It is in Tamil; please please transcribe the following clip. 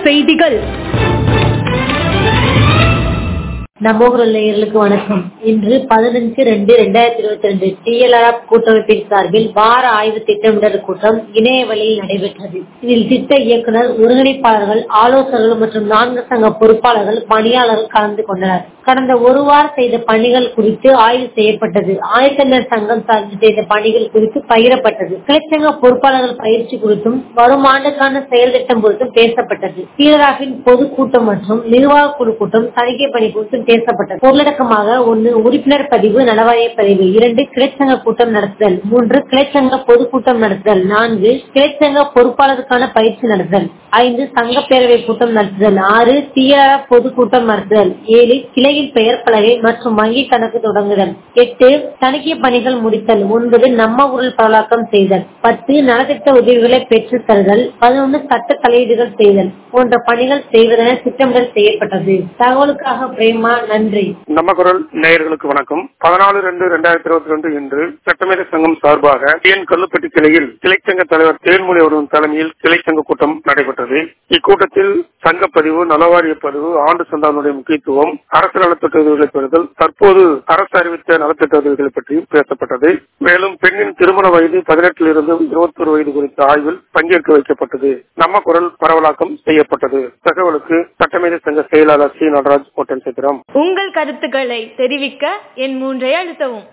செய்திகள் நமோகரல் நேயர்களுக்கு வணக்கம் இன்று பதினஞ்சு ரெண்டு ரெண்டாயிரத்தி இருபத்தி ரெண்டு டிஎல்ஆர் கூட்டமைப்பின் சார்பில் வார ஆய்வு திட்டமிடல் கூட்டம் இணைய வழியில் நடைபெற்றது இதில் திட்ட இயக்குனர் ஒருங்கிணைப்பாளர்கள் ஆலோசகர்கள் மற்றும் நான்கு சங்க பொறுப்பாளர்கள் பணியாளர்கள் கலந்து கொண்டனர் கடந்த ஒரு வாரம் செய்த பணிகள் குறித்து ஆய்வு செய்யப்பட்டது ஆயத்தனர் சங்கம் சார்ந்து செய்த பணிகள் குறித்து பகிரப்பட்டது கிளைச்சங்க பொறுப்பாளர்கள் பயிற்சி குறித்தும் வரும் ஆண்டுக்கான செயல் திட்டம் குறித்தும் பேசப்பட்டது டிஎல்ஆர்பின் பொதுக்கூட்டம் மற்றும் நிர்வாக குழு கூட்டம் தணிக்கை பணி குறித்தும் பேசப்பட்டது பொருளடக்கமாக ஒன்று உறுப்பினர் பதிவு நலவாரிய பதிவு இரண்டு கிளைச்சங்க கூட்டம் நடத்துதல் மூன்று கிளைச்சங்க பொதுக்கூட்டம் நடத்துதல் நான்கு கிளைச்சங்க பொறுப்பாளருக்கான பயிற்சி நடத்துதல் ஐந்து சங்க பேரவை கூட்டம் நடத்துதல் ஆறு டிஆர் பொதுக்கூட்டம் நடத்துதல் ஏழு கிளையில் பெயர் பலகை மற்றும் வங்கி கணக்கு தொடங்குதல் எட்டு தணிக்கை பணிகள் முடித்தல் ஒன்பது நம்ம உருள் பரவலாக்கம் செய்தல் பத்து நலத்திட்ட உதவிகளை பெற்றுத் தருதல் பதினொன்று சட்ட தலையீடுகள் செய்தல் போன்ற பணிகள் செய்வதென திட்டமிடல் செய்யப்பட்டது தகவலுக்காக பிரேமா நன்றி நம்ம குரல் நேயர்களுக்கு வணக்கம் பதினாலு ரெண்டு ரெண்டாயிரத்தி இருபத்தி ரெண்டு இன்று சட்டமேத சங்கம் சார்பாக தேன் கல்லுப்பட்டி கிளையில் கிளைச்சங்க தலைவர் தேன்மொழி அவர்களின் தலைமையில் கிளைச்சங்க கூட்டம் நடைபெற்றது இக்கூட்டத்தில் சங்கப்பதிவு நலவாரிய பதிவு ஆண்டு சந்தானுடைய முக்கியத்துவம் அரசு நலத்திட்ட உதவிகளை பெறுதல் தற்போது அரசு அறிவித்த நலத்திட்ட உதவிகளை பற்றியும் பேசப்பட்டது மேலும் பெண்ணின் திருமண வயது பதினெட்டில் இருந்து இருபத்தொரு வயது குறித்த ஆய்வில் பங்கேற்க வைக்கப்பட்டது நம்ம குரல் பரவலாக்கம் செய்யப்பட்டது தகவலுக்கு சட்டமேத சங்க செயலாளர் சி நடராஜ் கோட்டன் சித்திரம் உங்கள் கருத்துக்களை தெரிவிக்க என் மூன்றை அழுத்தவும்